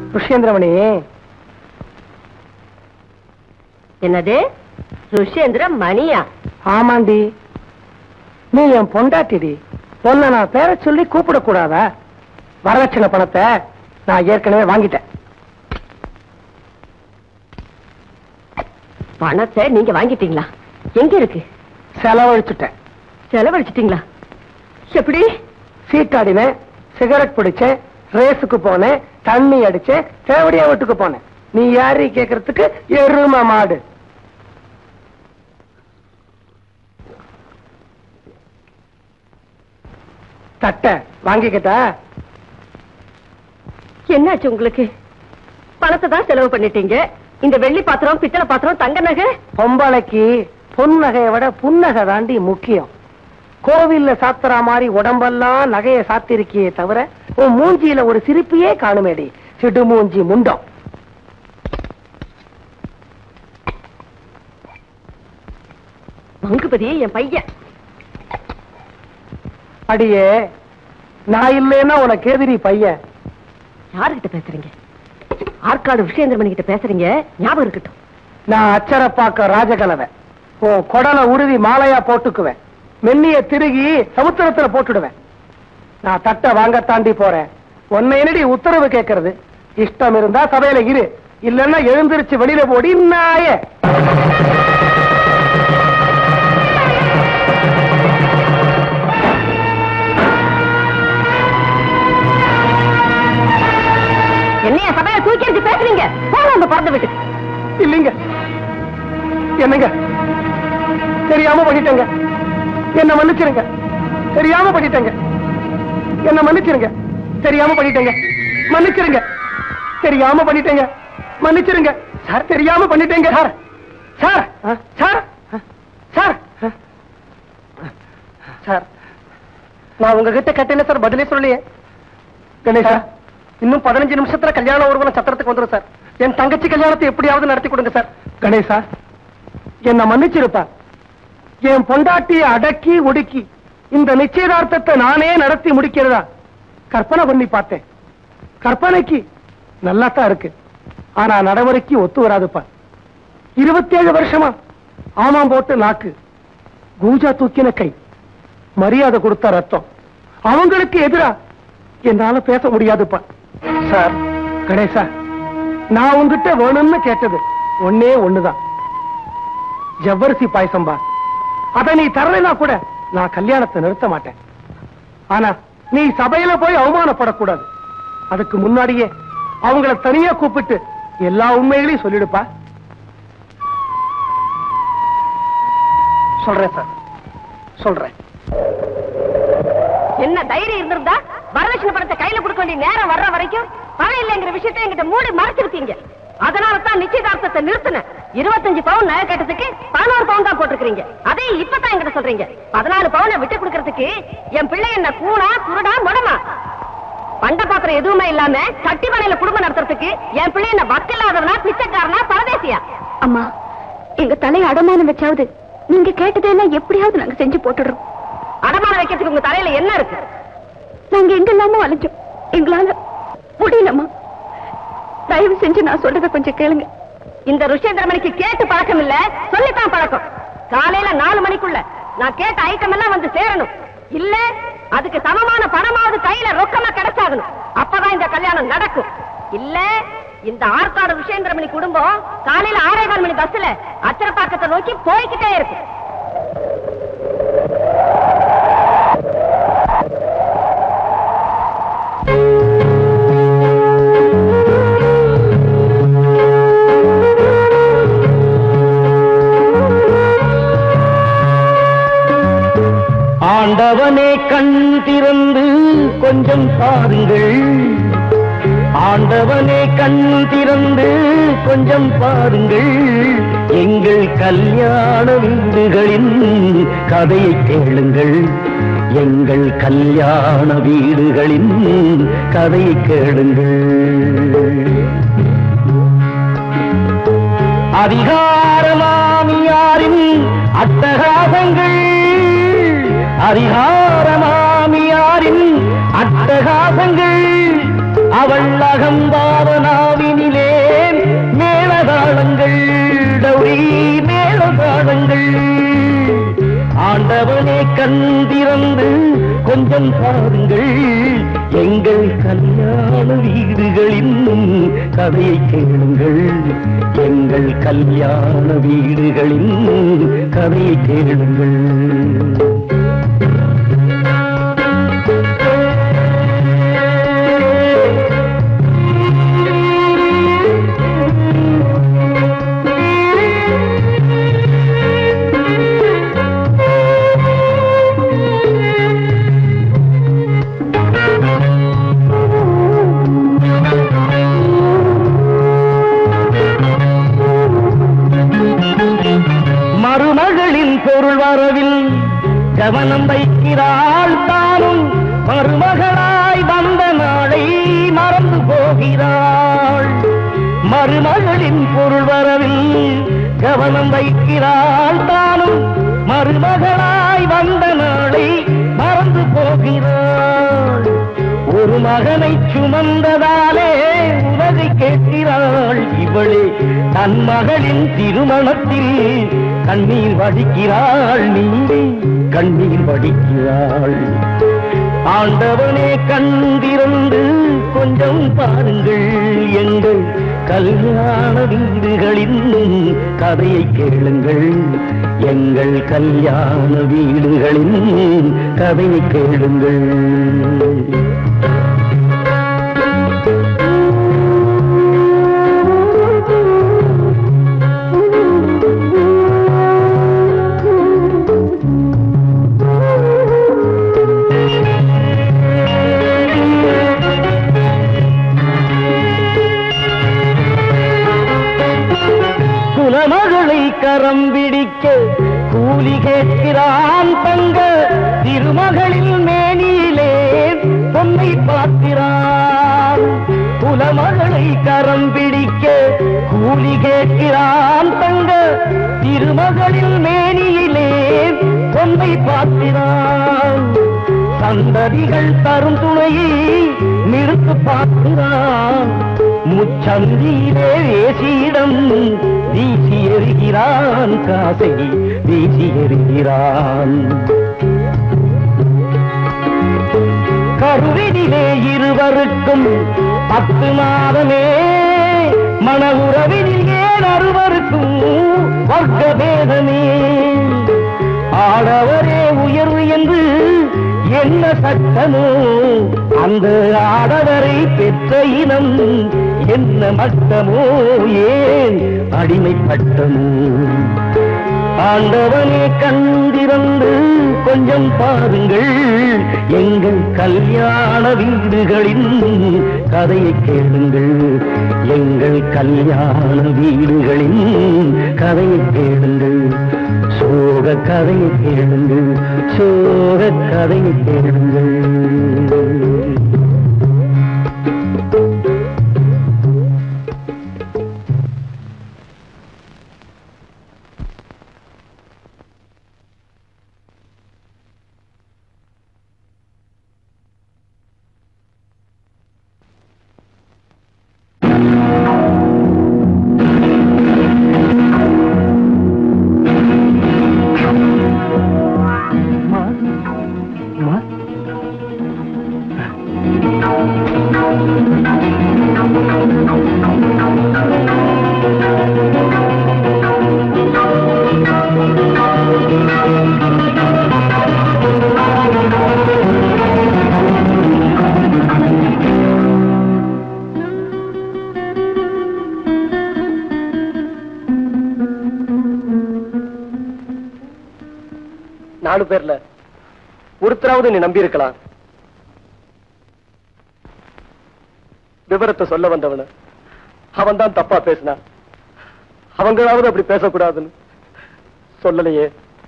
ருஷேந்திரமணி என்னது ருஷேந்திர மணியா ஆமாண்டி நீ என் பொண்டாட்டிடி உன்னை நான் பேர சொல்லி கூப்பிடக்கூடாதா வரதட்சணை பணத்தை நான் ஏற்கனவே வாங்கிட்டேன் பணத்தை நீங்க வாங்கிட்டீங்களா எங்க இருக்கு செலவழிச்சுட்டேன் செலவழிச்சிட்டீங்களா எப்படி சீட்டாடினேன் சிகரெட் பிடிச்சேன் ரேஸுக்கு போனேன் தண்ணி அடிச்சேன் தேவடியா வீட்டுக்கு போனேன் நீ யாரு கேக்குறதுக்கு எரும மாடு தட்டை வாங்கிக்கிட்டா என்னாச்சு உங்களுக்கு பணத்தை தான் செலவு பண்ணிட்டீங்க இந்த வெள்ளி பாத்திரம் பித்தளை பாத்திரம் தங்க நகை பொம்பளைக்கு பொன்னகையை விட புன்னகை தாண்டி முக்கியம் கோவில்ல சாத்துறா மாதிரி உடம்பெல்லாம் நகையை சாத்திருக்கியே தவிர உன் மூஞ்சியில ஒரு சிரிப்பையே காணுமேடி சிடு மூஞ்சி முண்டம் மங்குபதியே என் பையன் அடியே நான் இல்லைன்னா உனக்கு எதிரி பையன் யாருகிட்ட பேசுறீங்க ஆற்காடு விஷேந்திரமணி கிட்ட பேசுறீங்க ஞாபகம் இருக்கட்டும் நான் அச்சரப்பாக்க ராஜகலவை உன் குடலை உருவி மாலையா போட்டுக்குவேன் மென்னிய திருகி சமுத்திரத்துல போட்டுடுவேன் நான் தட்டை வாங்க தாண்டி போறேன் உன்னை என்னடி உத்தரவு கேட்கறது இஷ்டம் இருந்தா சபையில இரு இல்லன்னா எழுந்திருச்சு வெளியில போடி நாயே என்னைய சபையில தூக்கி எடுத்து பேசுறீங்க போங்க அந்த பிறந்த வீட்டுக்கு இல்லைங்க என்னங்க தெரியாம பண்ணிட்டேங்க என்ன மன்னிச்சிருங்க தெரியாம பண்ணிட்டேங்க என்ன மன்னிச்சிருங்க தெரியாம பண்ணிட்டேங்க மன்னிச்சிருங்க தெரியாம பண்ணிட்டேங்க மன்னிச்சிருங்க சார் தெரியாம பண்ணிட்டேங்க sir sir sir sir sir நான் உங்ககிட்ட கேட்டேன் சார் பதிலே சொல்லலையே கணேஷா இன்னும் பதினஞ்சு நிமிஷத்துல கல்யாண ஊர்வலம் சத்திரத்துக்கு வந்துடும் சார் என் தங்கச்சி கல்யாணத்தை எப்படியாவது நடத்தி கொடுங்க சார் கணேசா என்ன மன்னிச்சிருப்பா என் பொண்டாட்டியை அடக்கி ஒடுக்கி இந்த நிச்சயதார்த்தத்தை நானே நடத்தி முடிக்கிறதா கற்பனை பண்ணி பார்த்தேன் கற்பனைக்கு நல்லா தான் இருக்கு ஆனா நடைமுறைக்கு ஒத்து வராதுப்பா இருபத்தேழு வருஷமா ஆமாம் போட்டு நாக்கு கூஜா தூக்கின கை மரியாதை கொடுத்த ரத்தம் அவங்களுக்கு எதிரா என்னால பேச முடியாதுப்பா சார் கணேசா நான் உங்ககிட்ட வேணும்னு கேட்டது ஒன்னே ஒண்ணுதான் ஜவ்வரிசி பாயசம்பா அத நீ தரலைனா கூட நான் கல்யாணத்தை நிறுத்த மாட்டேன் ஆனா நீ சபையில போய் அவமானப்படக்கூடாது அதுக்கு முன்னாடியே அவங்கள தனியா கூப்பிட்டு எல்லா உண்மைகளையும் சொல்லிடுப்பா சொல்றேன் சார் சொல்றேன் என்ன தைரியம் இருந்திருந்தா வரதட்சணை பணத்தை கையில கொடுக்க வேண்டிய நேரம் வர்ற வரைக்கும் பணம் இல்லைங்கிற விஷயத்தை என்கிட்ட மூடி மறைச்சிருக்கீங்க அதனால தான் நிச்சயதார்த்தத்தை நிறுத்தினேன் இருபத்தஞ்சு பவுன் நகை கட்டத்துக்கு பதினோரு பவுன் தான் போட்டிருக்கீங்க அதே இப்பதான் என்கிட்ட சொல்றீங்க பதினாலு பவுனை விட்டு கொடுக்கறதுக்கு என் பிள்ளை என்ன கூணா குருடா முடமா பண்ட பாத்திரம் எதுவுமே இல்லாம கட்டி மனையில குடும்பம் நடத்துறதுக்கு என் பிள்ளை என்ன வக்கில்லாதவனா பிச்சைக்காரனா பரதேசியா அம்மா எங்க தலையை அடமானம் வச்சாவது நீங்க கேட்டதெல்லாம் எப்படியாவது நாங்க செஞ்சு போட்டுடுறோம் அடமானம் வைக்கிறதுக்கு உங்க தலையில என்ன இருக்கு நாங்க எங்கெல்லாமோ அலைஞ்சோம் எங்களால முடியலம்மா தயவு செஞ்சு நான் சொல்றத கொஞ்சம் கேளுங்க இந்த ருஷேந்திரமணிக்கு கேட்டு பழக்கம் இல்ல சொல்லித்தான் பழக்கம் காலையில நாலு மணிக்குள்ள நான் கேட்ட ஐட்டம் எல்லாம் வந்து சேரணும் இல்ல அதுக்கு சமமான பணமாவது கையில ரொக்கமா கிடைச்சாகணும் அப்பதான் இந்த கல்யாணம் நடக்கும் இல்ல இந்த ஆற்காடு ருஷேந்திரமணி குடும்பம் காலையில ஆறே கால் மணி பஸ்ல அச்சரப்பாக்கத்தை நோக்கி போய்கிட்டே இருக்கும் ஆண்டவனே கண் திறந்து கொஞ்சம் பாருங்கள் ஆண்டவனே கண் திறந்து கொஞ்சம் பாருங்கள் எங்கள் கல்யாண வீடுகளின் கதையை கேளுங்கள் எங்கள் கல்யாண வீடுகளின் கதையை கேளுங்கள் அதிகாரமாமியாரின் அட்டகாசங்கள் அதிகாரமாமியாரின் அட்டகாசங்கள் அவள் அகம்பாவனாவினிலே மேலதாளங்கள் டௌரி மேலதாளங்கள் ஆண்டவனே கண்டிறந்து கொஞ்சம் பாருங்கள் எங்கள் கல்யாண வீடுகளின் கதையை கேளுங்கள் எங்கள் கல்யாண வீடுகளின் கதையை கேளுங்கள் மருமகளின் பொருள் வரவில் கவனம் வைக்கிறாள் தானும் மருமகளாய் வந்த நாளை மறந்து போகிறாள் மருமகளின் பொருள் வரவில் கவனம் வைக்கிறாள் தானும் மருமகளாய் வந்த நாளை மறந்து போகிறாள் ஒரு மகனை சுமந்ததாலே உலகை கேட்கிறாள் இவளே தன் மகளின் திருமணத்தில் கண்ணீர் வடிக்கிறாள் நீ கண்ணீர் வடிக்கிறாள் ஆண்டவனே கண்டிருந்து கொஞ்சம் பாருங்கள் எங்கள் கல்யாண வீடுகளின் கதையை கேளுங்கள் எங்கள் கல்யாண வீடுகளின் கதையை கேளுங்கள் குலமகளை கரம் பிடிக்க கூலி கேட்கிறான் தங்க திருமகளில் மேனியிலே பொன்னை பார்க்கிறான் குலமகளை கரம் பிடிக்க கூலி கேட்கிறான் தங்க திருமகளில் மேனியிலே பொன்னை பார்க்கிறான் சந்ததிகள் தரும் துணையை நிறுத்து பார்க்கிறான் முச்சந்தியிலே வேசியிடம் வீசி எறிகிறான் காசை வீசி எறிகிறான் கருவினிலே இருவருக்கும் பத்து மாதமே மன உறவினில் ஏன் அறுவருக்கும் வர்க்க பேதமே ஆடவரே உயர்வு என்று என்ன சட்டமோ அந்த ஆடவரை பெற்ற இனம் என்ன மட்டமோ ஏன் அடிமைப்பட்டமோ ஆண்டவனே கண்டிருந்து கொஞ்சம் பாருங்கள் எங்கள் கல்யாண வீடுகளின் கதையை கேளுங்கள் எங்கள் கல்யாண வீடுகளின் கதையை கேளுங்கள் சோக கதையை கேளுங்கள் சோக கதையை கேளுங்கள் நாலு பேர்ல ஒருத்தராவது நீ நம்பி இருக்கலாம் விவரத்தை சொல்ல வந்தவன அவன் தான் தப்பா பேசினான் அவங்களாவது அப்படி பேசக்கூடாதுன்னு சொல்லலையே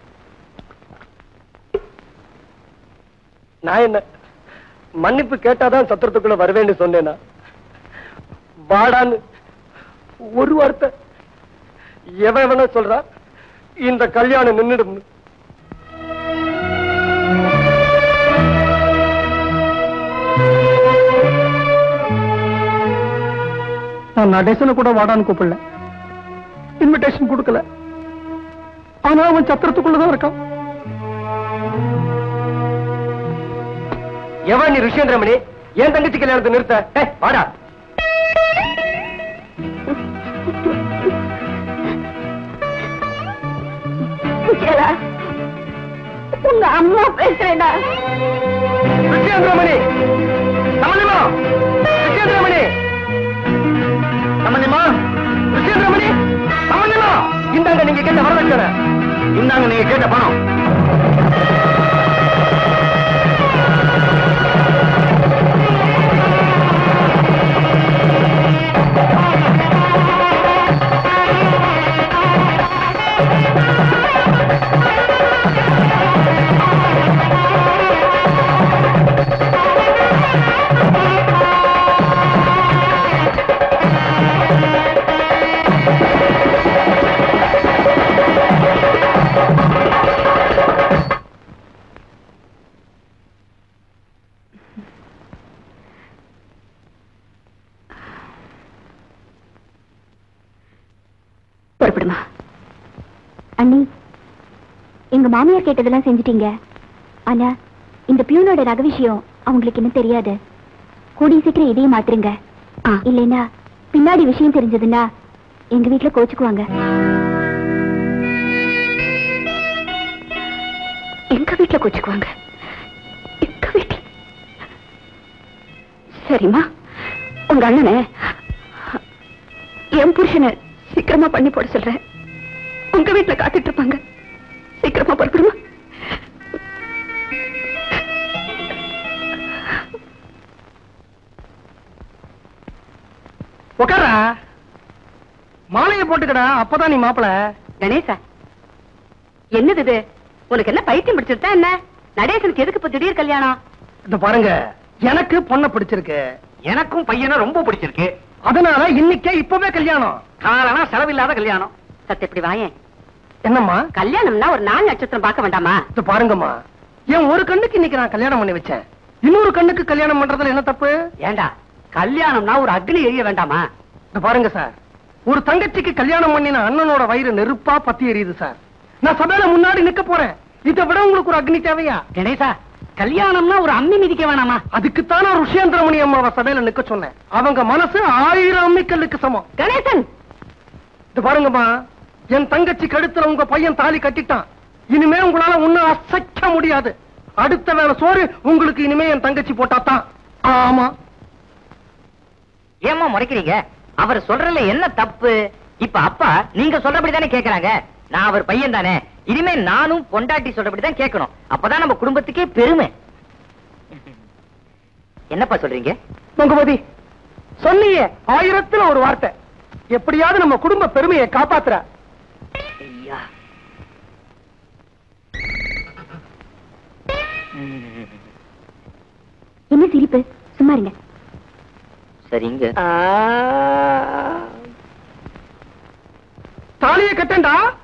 நான் என்ன மன்னிப்பு கேட்டாதான் சத்திரத்துக்குள்ள வருவேன்னு சொன்னேனா வாடான்னு ஒரு வார்த்தை எவன் எவன சொல்றா இந்த கல்யாணம் நின்னுடும் நான் நடேசனை கூட வாடான்னு கூப்பிடல இன்விடேஷன் கொடுக்கல ஆனா அவன் சத்திரத்துக்குள்ளதான் இருக்கான் எவன் நீ ரிஷேந்திரமணி என் தங்கச்சி கல்யாணத்தை நிறுத்த ஏய், வாடா விஜயலா உங்க அம்மா பேசுறேடா ரிஷேந்திரமணி சமந்திமா ரிஷேந்திரமணி சமந்திமா ரிஷேந்திரமணி சமந்திமா இந்தாங்க நீங்க கேட்ட வரதட்சணை இந்தாங்க நீங்க கேட்ட பணம் புறப்படுமா அண்ணி எங்க மாமியார் கேட்டதெல்லாம் செஞ்சிட்டீங்க ஆனா இந்த பியூனோட ரக விஷயம் அவங்களுக்கு இன்னும் தெரியாது கூடிய சீக்கிரம் இதையும் மாத்துருங்க இல்லைன்னா பின்னாடி விஷயம் தெரிஞ்சதுன்னா எங்க வீட்டுல கோச்சுக்குவாங்க எங்க வீட்டுல கோச்சுக்குவாங்க எங்க வீட்டுல சரிம்மா உங்க அண்ணனை என் புருஷனை சீக்கிரமா பண்ணி போட சொல்றேன் உங்க வீட்டுல காத்துட்டு இருப்பாங்க சீக்கிரமா புறப்படுமா உட்காரா மாலையை போட்டுக்கடா அப்பதான் நீ மாப்பிள கணேசா என்னது இது உனக்கு என்ன பைத்தியம் பிடிச்சிருத்தா என்ன நடேசனுக்கு எதுக்கு இப்ப திடீர் கல்யாணம் இந்த பாருங்க எனக்கு பொண்ண பிடிச்சிருக்கு எனக்கும் பையனை ரொம்ப பிடிச்சிருக்கு அதனால இன்னைக்கே இப்பவே கல்யாணம் காரணம் செலவில்லாத கல்யாணம் சத்து இப்படி வாயேன் என்னம்மா கல்யாணம்னா ஒரு நாள் நட்சத்திரம் பார்க்க வேண்டாமா இது பாருங்கம்மா என் ஒரு கண்ணுக்கு இன்னைக்கு நான் கல்யாணம் பண்ணி வச்சேன் இன்னொரு கண்ணுக்கு கல்யாணம் பண்றதுல என்ன தப்பு ஏண்டா கல்யாணம்னா ஒரு அக்னி எரிய வேண்டாமா இந்த பாருங்க சார் ஒரு தங்கச்சிக்கு கல்யாணம் பண்ணின அண்ணனோட வயிறு நெருப்பா பத்தி எரியுது சார் நான் சபையில முன்னாடி நிக்க போறேன் இதை விட உங்களுக்கு ஒரு அக்னி தேவையா கணேசா கல்யாணம்னா ஒரு அம்மி மிதிக்க வேணாமா அதுக்குத்தான் நான் ருஷியந்திரமணி அம்மாவை சபையில நிக்க சொன்னேன் அவங்க மனசு ஆயிரம் அம்மிக்கல்லுக்கு சமம் கணேசன் இது பாருங்கம்மா என் தங்கச்சி கழுத்துல உங்க பையன் தாலி கட்டிட்டான் இனிமே உங்களால ஒண்ணும் அசைக்க முடியாது அடுத்த வேலை சோறு உங்களுக்கு இனிமே என் தங்கச்சி போட்டாதான் ஆமா ஏமா முறைக்கிறீங்க அவர் சொல்றதுல என்ன தப்பு இப்ப அப்பா நீங்க சொல்றபடி தானே கேக்குறாங்க நான் அவர் பையன் தானே இனிமே நானும் பொண்டாட்டி சொல்றபடி தான் கேட்கணும் அப்பதான் நம்ம குடும்பத்துக்கே பெருமை என்னப்பா சொல்றீங்க மங்குமதி சொன்னியே ஆயிரத்துல ஒரு வார்த்தை எப்படியாவது நம்ம குடும்ப பெருமையை காப்பாத்துற ஐயா என்ன சிரிப்பு சும்மா இருங்க சரிங்க தாலியை கட்டண்டா